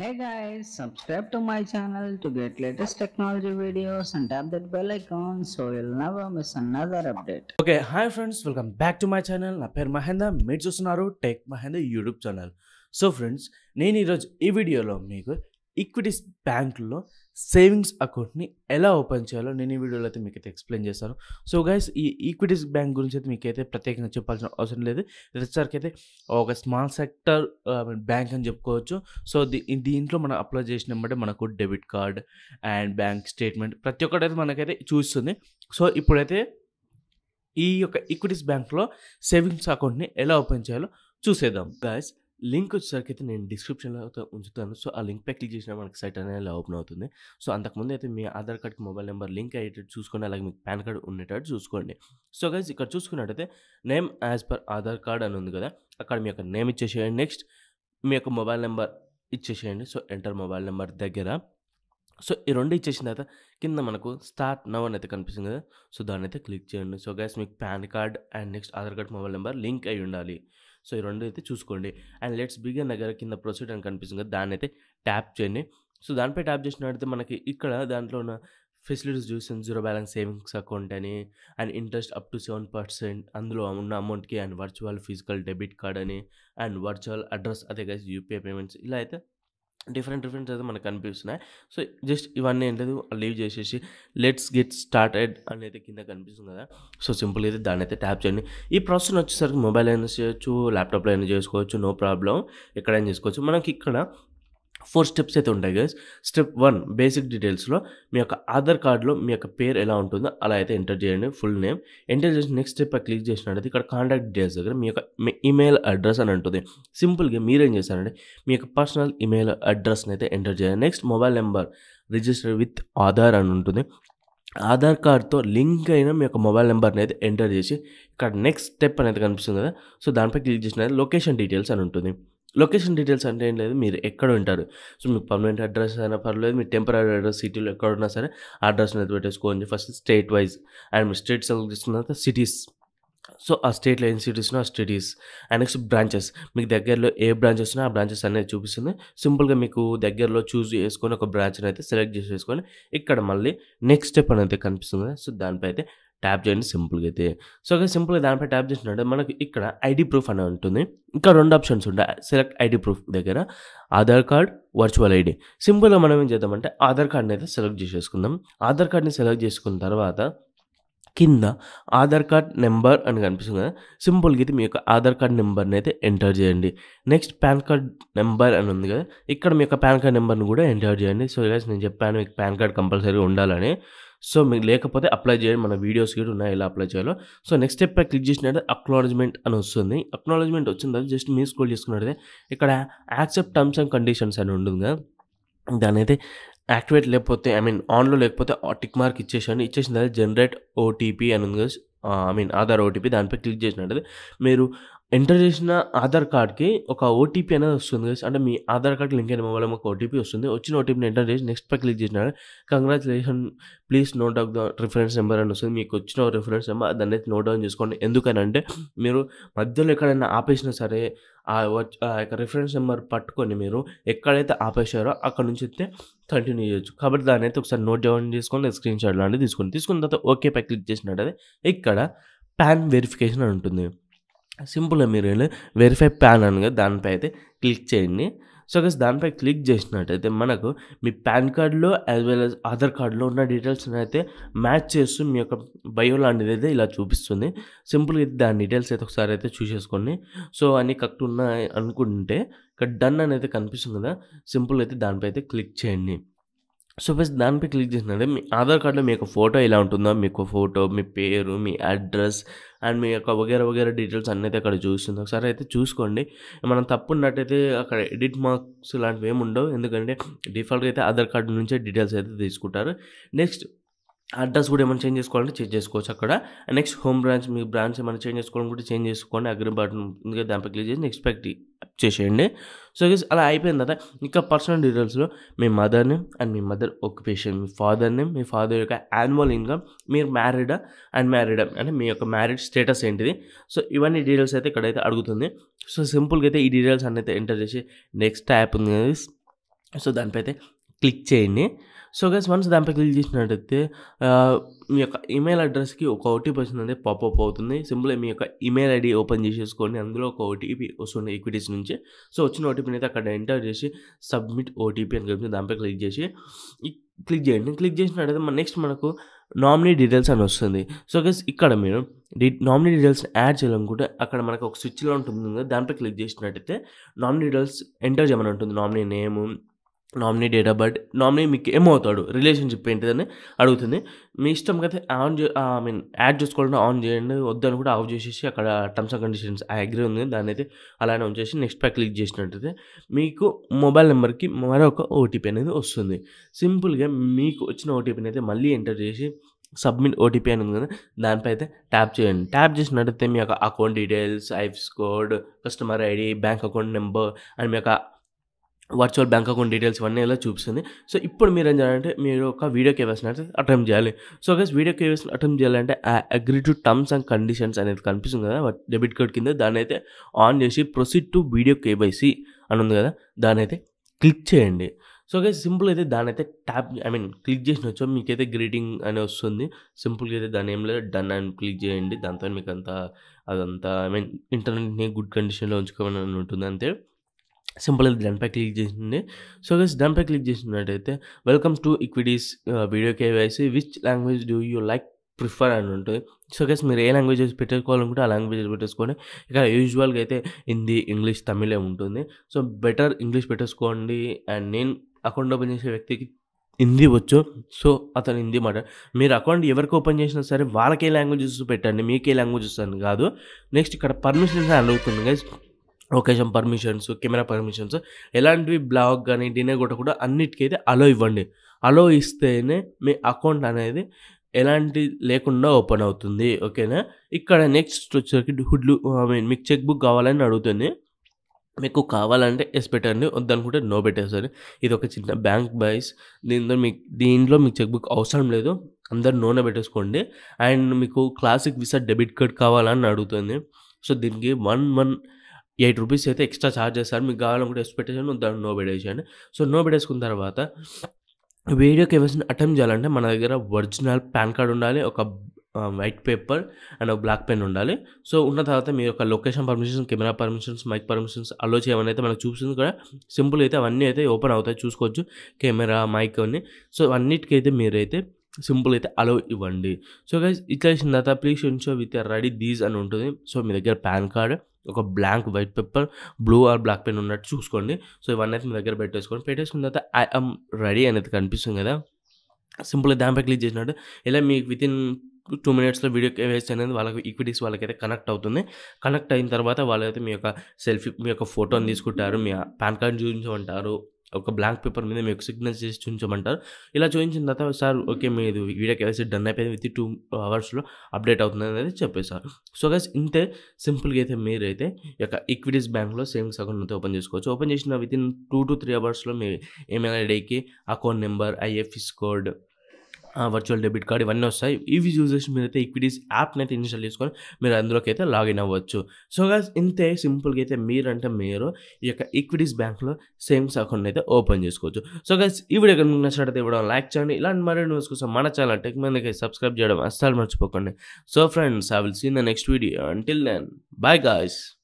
Hey guys, subscribe to my channel to get latest technology videos and tap that bell icon so you'll never miss another update. Okay hi friends welcome back to my channel నా పేరు మహేంద్ర మీరు చూస్తున్నారు tech Mahendra YouTube channel so friends నేను ఈరోజు ఈ వీడియోలో మీకు equities బ్యాంకులో సేవింగ్స్ అకౌంట్ని ఎలా ఓపెన్ చేయాలో నేను ఈ వీడియోలో అయితే మీకు అయితే ఎక్స్ప్లెయిన్ చేస్తాను సో గైస్ ఈ ఈక్విటీస్ బ్యాంక్ గురించి అయితే మీకు అయితే ప్రత్యేకంగా చెప్పాల్సిన అవసరం లేదు వచ్చేసరికి అయితే ఒక స్మాల్ సెక్టర్ బ్యాంక్ అని చెప్పుకోవచ్చు సో దీ దీంట్లో మనం అప్లై చేసిన బట్టి మనకు debit card and bank statement ప్రతి ఒక్కటి అయితే మనకైతే చూస్తుంది సో ఇప్పుడైతే ఈ యొక్క ఈక్విటీస్ బ్యాంక్లో సేవింగ్స్ అకౌంట్ని ఎలా ఓపెన్ చేయాలో చూసేద్దాం గాయస్ లింక్ వచ్చేసరికి అయితే నేను డిస్క్రిప్షన్లో అయితే ఉంచుతాను సో ఆ లింక్ పై క్లిక్ చేసినా మనకి సైట్ అనేది ఇలా ఓపెన్ అవుతుంది సో అంతకుముందు అయితే మీ ఆధార్ కార్డ్కి మొబైల్ నెంబర్ లింక్ అయ్యేటట్టు చూసుకోండి అలాగే మీకు పాన్ కార్డ్ ఉండేటట్టు చూసుకోండి సో గైస్ ఇక్కడ చూసుకున్నట్టయితే name as per Aadhaar card అని ఉంది కదా అక్కడ మీ యొక్క నేమ్ ఇచ్చేసేయండి నెక్స్ట్ మీ యొక్క మొబైల్ నెంబర్ ఇచ్చేసేయండి సో ఎంటర్ మొబైల్ నెంబర్ దగ్గర సో ఈ రెండు ఇచ్చేసిన తర్వాత కింద మనకు స్టార్ట్ నవ్ అని అయితే కనిపిస్తుంది కదా సో దాన్ని అయితే క్లిక్ చేయండి సో గైస్ మీకు PAN card and next Aadhaar card mobile number link అయి ఉండాలి సో ఈ రెండు అయితే చూసుకోండి అండ్ లెట్స్ బిగిన్ దగ్గర కింద ప్రొసీడ్ అని కనిపిస్తుంది కదా దాన్ని అయితే ట్యాప్ చేయండి సో దానిపై ట్యాప్ చేసినట్టయితే మనకి ఇక్కడ దాంట్లో ఉన్న ఫెసిలిటీస్ చూస్తుంది జీరో బ్యాలెన్స్ సేవింగ్స్ అకౌంట్ అని and interest up to seven percent అందులో ఉన్న అమౌంట్కి and virtual physical debit card అని అండ్ వర్చువల్ అడ్రస్ అదే గైస్ యూపీఐ పేమెంట్స్ ఇలా అయితే డిఫరెంట్ డిఫరెంట్ అయితే మనకు కనిపిస్తున్నాయి సో జస్ట్ ఇవన్నీ ఏంటది లీవ్ చేసేసి లెట్స్ గెట్ స్టార్టెడ్ అని అయితే కింద కనిపిస్తుంది కదా సో సింపుల్ అయితే దాన్ని అయితే ట్యాప్ చేయండి ఈ ప్రాసెస్ వచ్చేసరికి మొబైల్ అయినా చేయొచ్చు ల్యాప్టాప్లో అయినా చేసుకోవచ్చు నో ప్రాబ్లం ఎక్కడైనా చేసుకోవచ్చు మనకి ఇక్కడ ఫోర్ స్టెప్స్ అయితే ఉంటాయి గైస్ స్టెప్ వన్ బేసిక్ డీటెయిల్స్లో మీ యొక్క ఆధార్ కార్డులో మీ యొక్క పేరు ఎలా ఉంటుందో అలా అయితే ఎంటర్ చేయండి ఫుల్ నేమ్ ఎంటర్ చేసి నెక్స్ట్ స్టెప్ క్లిక్ చేసినట్టయితే ఇక్కడ కాంటాక్ట్ డీటెయిల్స్ దగ్గర మీ యొక్క ఈమెయిల్ అడ్రస్ అని ఉంటుంది సింపుల్గా మీరేం చేస్తారంటే మీ యొక్క పర్సనల్ ఈమెయిల్ అడ్రస్ని అయితే ఎంటర్ చేయండి next mobile number register with Aadhaar అని ఉంటుంది ఆధార్ కార్డ్తో లింక్ అయిన మీ యొక్క మొబైల్ నెంబర్ని అయితే ఎంటర్ చేసి ఇక్కడ నెక్స్ట్ స్టెప్ అనేది కనిపిస్తుంది కదా సో దానిపై క్లిక్ చేసినది లొకేషన్ డీటెయిల్స్ అని ఉంటుంది లొకేషన్ డీటెయిల్స్ అంటే ఏం లేదు మీరు ఎక్కడ ఉంటారు సో మీ పర్మనెంట్ అడ్రస్ అయినా పర్లేదు మీ టెంపరీ అడ్రస్ సిటీలో ఎక్కడ ఉన్నా సరే అడ్రస్ని అయితే పెట్టేసుకోండి ఫస్ట్ స్టేట్ వైజ్ అండ్ మీ స్టేట్ సెలెక్ట్ చేసుకున్న తర్వాత సిటీస్ సో ఆ స్టేట్లో ఏం సిటీస్నో ఆ సిటీస్ అండ్ నెక్స్ట్ బ్రాంచెస్ మీకు దగ్గరలో ఏ బ్రాంచెస్ ఉన్నా ఆ బ్రాంచెస్ అనేది చూపిస్తుంది సింపుల్గా మీకు దగ్గరలో చూస్ చేసుకొని ఒక బ్రాంచ్ని అయితే సెలెక్ట్ చేసేసుకొని ఇక్కడ మళ్ళీ నెక్స్ట్ స్టెప్ అనేది కనిపిస్తుంది సో దానిపై అయితే ట్యాప్ చేయండి సింపుల్గా అయితే సో ఓకే సింపుల్గా దానిపై ట్యాప్ చేసినట్టు మనకి ఇక్కడ ఐడి ప్రూఫ్ అనేది ఉంటుంది ఇంకా రెండు ఆప్షన్స్ ఉంటాయి సెలెక్ట్ ఐడి ప్రూఫ్ దగ్గర ఆధార్ కార్డ్ వర్చువల్ ఐడి సింపుల్గా మనం ఏం చేద్దామంటే ఆధార్ కార్డ్ని అయితే సెలెక్ట్ చేసేసుకుందాం ఆధార్ కార్డ్ని సెలెక్ట్ చేసుకున్న తర్వాత కింద ఆధార్ కార్డ్ నెంబర్ అని కనిపిస్తుంది కదా సింపుల్గా అయితే మీ యొక్క ఆధార్ కార్డ్ నెంబర్ని అయితే ఎంటర్ చేయండి నెక్స్ట్ పాన్ కార్డ్ నెంబర్ అని ఉంది కదా ఇక్కడ మీ యొక్క పాన్ కార్డ్ నెంబర్ని కూడా ఎంటర్ చేయండి సో గైస్ నేను చెప్పాను మీకు పాన్ కార్డ్ కంపల్సరీగా ఉండాలని సో మీకు లేకపోతే అప్లై చేయండి మన వీడియోస్ కూడా ఉన్నాయి ఎలా అప్లై చేయాలో సో నెక్స్ట్ స్టెప్ క్లిక్ చేసినట్టు అక్నాలజ్మెంట్ అని వస్తుంది అక్నాలజ్మెంట్ వచ్చిన తర్వాత జస్ట్ మీరు స్కూల్ చేసుకున్నట్టయితే ఇక్కడ యాక్సెప్ట్ టర్మ్స్ అండ్ కండిషన్స్ అని ఉంటుంది కదా దాని అయితే యాక్టివేట్ లేకపోతే ఐ మీన్ ఆన్లో లేకపోతే టిక్ మార్క్ ఇచ్చేసండి ఇచ్చేసిన తర్వాత జనరేట్ ఓటీపీ అని ఉంది కదా ఐ మీన్ ఆధార్ ఓటీపీ దానిపై క్లిక్ చేసినట్టయితే మీరు ఎంటర్ చేసిన ఆధార్ కార్డ్కి ఒక ఓటీపీ అనేది వస్తుంది కదా అంటే మీ ఆధార్ కార్డ్ లింక్ అయిన మొబైల్ ఒక ఓటీపీ వస్తుంది వచ్చిన ఓటీపీని ఎంటర్ చేసి నెక్స్ట్ పై క్లిక్ చేసిన congratulation please note of the reference number అని వస్తుంది మీకు వచ్చిన రిఫరెన్స్ నెంబర్ దాన్ని అయితే నోట్ డౌన్ చేసుకోండి ఎందుకనంటే మీరు మధ్యలో ఎక్కడైనా ఆపేసినా సరే ఆ వచ్- ఆ యొక్క రిఫరెన్స్ నెంబర్ పట్టుకొని మీరు ఎక్కడైతే ఆపేశారో అక్కడ నుంచి అయితే కంటిన్యూ చేయొచ్చు కాబట్టి దాన్ని అయితే ఒకసారి నోట్ డౌన్ చేసుకొని స్క్రీన్ షాట్ లాంటివి తీసుకోండి తీసుకున్న తర్వాత ఓకే పై క్లిక్ చేసినట్టయితే ఇక్కడ పాన్ వెరిఫికేషన్ అని ఉంటుంది సింపుల్గా మీరు వెళ్ళి వెరిఫై పాన్ అనగా దానిపై అయితే క్లిక్ చేయండి సో గస్ దానిపై క్లిక్ చేసినట్టయితే మనకు మీ పాన్ కార్డులో యాజ్ వెల్ యాజ్ ఆధార్ కార్డులో ఉన్న డీటెయిల్స్ అయితే మ్యాచ్ చేస్తూ మీ యొక్క బయో లాంటిది అయితే ఇలా చూపిస్తుంది సింపుల్గా అయితే దాని డీటెయిల్స్ అయితే ఒకసారి అయితే చూసేసుకోండి సో అన్నీ కరెక్ట్ ఉన్నాయి అనుకుంటే ఇక్కడ డన్ అనేది కనిపిస్తుంది కదా సింపుల్ అయితే దానిపై అయితే క్లిక్ చేయండి సో ఫస్ట్ దానిపై క్లిక్ చేసినట్టే మీ ఆధార్ కార్డులో మీ యొక్క ఫోటో ఎలా ఉంటుందో మీకు ఫోటో మీ పేరు మీ అడ్రస్ అండ్ మీ యొక్క వగేరా వగేరా డీటెయిల్స్ అన్నీ అయితే అక్కడ చూస్తుంది ఒకసారి అయితే చూసుకోండి మనం తప్పు ఉన్నట్టయితే అక్కడ ఎడిట్ మార్క్స్ లాంటివి ఏమి ఉండవు ఎందుకంటే డిఫాల్ట్గా అయితే ఆధార్ కార్డు నుంచే డీటెయిల్స్ అయితే తీసుకుంటారు నెక్స్ట్ అడ్రస్ కూడా ఏమైనా చేంజ్ చేసుకోవాలంటే చేంజ్ చేసుకోవచ్చు అక్కడ నెక్స్ట్ హోమ్ బ్రాంచ్ మీ బ్రాంచ్ ఏమైనా చేంజ్ చేసుకోవాలని కూడా చేంజ్ చేసుకోండి అగ్రి బటన్ ఉంది దానిపై క్లిక్ చేసి నెక్స్ట్ ప్యాక్ చేసేయండి సో గైస్ అలా అయిపోయిన తర్వాత ఇంకా పర్సనల్ డీటెయిల్స్లో మీ మదర్ నేమ్ అండ్ మీ మదర్ ఒక్యుపేషన్ మీ ఫాదర్ నేమ్ మీ ఫాదర్ యొక్క యాన్యువల్ ఇన్కమ్ మీరు మ్యారీడా అండ్ మ్యారీడా అంటే మీ యొక్క మ్యారీడ్ స్టేటస్ ఏంటిది సో ఇవన్నీ డీటెయిల్స్ అయితే ఇక్కడైతే అడుగుతుంది సో సింపుల్గా అయితే ఈ డీటెయిల్స్ అన్నీ అయితే ఎంటర్ చేసి నెక్స్ట్ యాప్ ఉంది కదా సో దానిపై అయితే క్లిక్ చేయండి సో గైస్ వన్స్ దానిపై క్లిక్ చేసినట్టయితే ఆ, మీ యొక్క ఈమెయిల్ అడ్రస్కి ఒక ఓటీపీ వస్తుంది పాపప్ అవుతుంది సింపుల్గా మీ యొక్క ఈమెయిల్ ఐడి ఓపెన్ చేసేసుకోండి అందులో ఒక ఓటీపీ వస్తుంది ఈక్విటీస్ నుంచి సో వచ్చిన ఓటీపీని అయితే అక్కడ ఎంటర్ చేసి సబ్మిట్ ఓటీపీ అని కనిపిస్తుంది దానిపై క్లిక్ చేసి ఈ- క్లిక్ చేయండి క్లిక్ చేసినట్టయితే మన నెక్స్ట్ మనకు నామినీ డీటెయిల్స్ అని వస్తుంది సో గైస్ ఇక్కడ మీరు డి నామినీ డీటెయిల్స్ యాడ్ చేయాలనుకుంటే అక్కడ మనకు ఒక స్విచ్లో ఉంటుంది కదా దానిపై క్లిక్ చేసినట్టయితే నామినీ డీటెయిల్స్ ఎంటర్ చేయమని ఉంటుంది nominee name nominee date of birth nominee మీకు ఏమవుతాడు రిలేషన్షిప్ ఏంటిదని అడుగుతుంది మీ ఇష్టం కదా ఆన్ చే ఐ మీన్ యాడ్ చేసుకోవాలంటే ఆన్ చేయండి వద్దని కూడా ఆఫ్ చేసేసి అక్కడ టర్మ్స్ అండ్ కండిషన్స్ అగ్రి ఉంది దాన్ని అయితే అలానే ఉంచేసి నెక్స్ట్ ప్యాక్ క్లిక్ చేసినట్టయితే మీకు మొబైల్ నెంబర్కి మరొక ఓటీపీ అనేది వస్తుంది సింపుల్గా మీకు వచ్చిన ఓటీపీని అయితే మళ్ళీ ఎంటర్ చేసి సబ్మిట్ ఓటీపీ అని ఉంది కదా దానిపై అయితే ట్యాప్ చేయండి ట్యాప్ చేసినట్టయితే మీ యొక్క account details IFSC code customer ID bank account number and మీ యొక్క వర్చువల్ బ్యాంక్ అకౌంట్ డీటెయిల్స్ ఇవన్నీ ఇలా చూపిస్తుంది సో ఇప్పుడు మీరు ఏం చేయాలంటే మీరు ఒక వీడియో కేవైసీ అయితే అటెంప్ట్ చేయాలి so guys video KYC attempt చేయాలంటే agree to terms and conditions అనేది కనిపిస్తుంది కదా డెబిట్ కార్డ్ కింద దాన్ని అయితే ఆన్ చేసి ప్రొసీడ్ టు వీడియో కేవైసీ అని ఉంది కదా దాన్ని అయితే క్లిక్ చేయండి సో గైస్ సింపుల్ అయితే దాని అయితే ట్యాప్ ఐ మీన్ క్లిక్ చేసినచ్చో మీకైతే గ్రీటింగ్ అని వస్తుంది సింపుల్గా అయితే దాని ఏం లేదు డన్ అని క్లిక్ చేయండి దాంతో మీకు అంతా అదంతా ఐ మీన్ ఇంటర్నెట్ని గుడ్ కండిషన్లో ఉంచుకోవాలని ఉంటుంది అంతే సింపుల్ అయితే దానిపై క్లిక్ చేసింది సో గైస్ దానిపై క్లిక్ చేసినట్టయితే welcome to Equitas video KYC which language do you like prefer అని ఉంటుంది సో గైస్ మీరు ఏ లాంగ్వేజెస్ పెట్టుకోవాలనుకుంటే ఆ లాంగ్వేజెస్ పెట్టేసుకొని ఇక యూజువల్గా అయితే హిందీ ఇంగ్లీష్ తమిళే ఉంటుంది సో బెటర్ ఇంగ్లీష్ పెట్టేసుకోండి అండ్ నేను అకౌంట్ ఓపెన్ చేసే వ్యక్తికి హిందీ వచ్చు సో అతను హిందీ మాట మీరు అకౌంట్ ఎవరికి ఓపెన్ చేసినా సరే వాళ్ళకే లాంగ్వేజెస్ పెట్టండి మీకే లాంగ్వేజెస్ అని కాదు నెక్స్ట్ ఇక్కడ పర్మిషన్స్ అని అడుగుతుంది guys location permissions camera permissions ఎలాంటివి బ్లాగ్ కానీ డినే కూడా కూడా అన్నిటికైతే అలో ఇవ్వండి అలో ఇస్తేనే మీ అకౌంట్ అనేది ఎలాంటి లేకుండా ఓపెన్ అవుతుంది ఓకేనా ఇక్కడ నెక్స్ట్ వచ్చేసరికి హుడ్లు ఐ మీన్ మీకు చెక్ బుక్ కావాలని అడుగుతుంది మీకు కావాలంటే ఎస్ పెట్టండి వద్దనుకుంటే నో పెట్టేసరి ఇది ఒక చిన్న బ్యాంక్ బైస్ దీంతో మీకు దీంట్లో మీకు చెక్ బుక్ అవసరం లేదు అందరు నూనె పెట్టేసుకోండి అండ్ మీకు క్లాసిక్ విసా డెబిట్ కార్డ్ కావాలని అడుగుతుంది సో దీనికి వన్ వన్ ఎయిట్ రూపీస్ అయితే ఎక్స్ట్రా ఛార్జ్ చేస్తారు మీకు కావాలనుకుంటే ఎస్ పెట్టేసాను దాన్ని నో పెట్టేసాను సో నో పెట్టేసుకున్న తర్వాత వీడియో కేవైసీని అటెంప్ట్ చేయాలంటే మన దగ్గర ఒరిజినల్ పాన్ కార్డ్ ఉండాలి ఒక వైట్ పేపర్ అండ్ ఒక బ్లాక్ పెన్ ఉండాలి సో ఉన్న తర్వాత మీ యొక్క location permissions camera permissions mic permissions allow చేయమని అయితే మనకు చూపిస్తుంది కూడా సింపుల్ అయితే అవన్నీ అయితే ఓపెన్ అవుతాయి చూసుకోవచ్చు కెమెరా మైక్ అన్ని సో అన్నిటికైతే మీరైతే సింపుల్ అయితే అలో ఇవ్వండి సో గైస్ ఇట్లా చేసిన తర్వాత please ensure with ready these అని ఉంటుంది సో మీ దగ్గర పాన్ కార్డ్ ఒక blank white paper blue or black pen ఉన్నట్టు చూసుకోండి సో ఇవన్నీ అయితే మీ దగ్గర పెట్టేసుకోండి పెట్టేసుకున్న తర్వాత ఐ అమ్ రెడీ అనేది కనిపిస్తుంది కదా సింపుల్గా దానిపై క్లిక్ చేసినట్టు ఇలా మీకు విత్ ఇన్ టూ మినిట్స్లో వీడియో వేస్ట్ అనేది వాళ్ళకి ఈక్విటీస్ వాళ్ళకైతే కనెక్ట్ అవుతుంది కనెక్ట్ అయిన తర్వాత వాళ్ళైతే మీ యొక్క సెల్ఫీ మీ యొక్క ఫోటోని తీసుకుంటారు మీ పాన్ కార్డ్ చూపించమంటారు ఒక బ్లాంక్ పేపర్ మీద మీకు సిగ్నల్ చేసి చూపించమంటారు ఇలా చూపించిన తర్వాత సార్ ఓకే మీది వీడియో కేవైసీ డన్ అయిపోయింది విత్ టూ అవర్స్లో అప్డేట్ అవుతుంది అనేది చెప్పేశారు సో గైస్ ఇంతే సింపుల్గా అయితే మీరైతే ఈ యొక్క ఈక్విటీస్ బ్యాంక్లో సేవింగ్స్ అకౌంట్ అయితే ఓపెన్ చేసుకోవచ్చు ఓపెన్ చేసిన within two to three అవర్స్లో మీ ఈమెయిల్ ఐడికి account number IFSC code virtual debit card ఇవన్నీ వస్తాయి ఇవి యూజ్ చేసి మీరైతే ఈక్విటీస్ యాప్ని అయితే ఇన్స్టాల్ చేసుకొని మీరు అందులోకి అయితే లాగిన్ అవ్వచ్చు సో గాస్ ఇంతే సింపుల్గా అయితే మీరంటే మీరు ఈ యొక్క ఈక్విటీస్ బ్యాంక్లో సేవింగ్స్ అకౌంట్ అయితే ఓపెన్ చేసుకోవచ్చు సో గైస్ ఈ వీడియో కనుక మీకు నచ్చినట్లయితే ఇవ్వడం లైక్ చేయండి ఇలాంటి మరిన్ని న్యూస్ కోసం మన ఛానల్ టెక్ మందికి సబ్స్క్రైబ్ చేయడం అస్సలు మర్చిపోకండి so friends I will see in the next video until then bye guys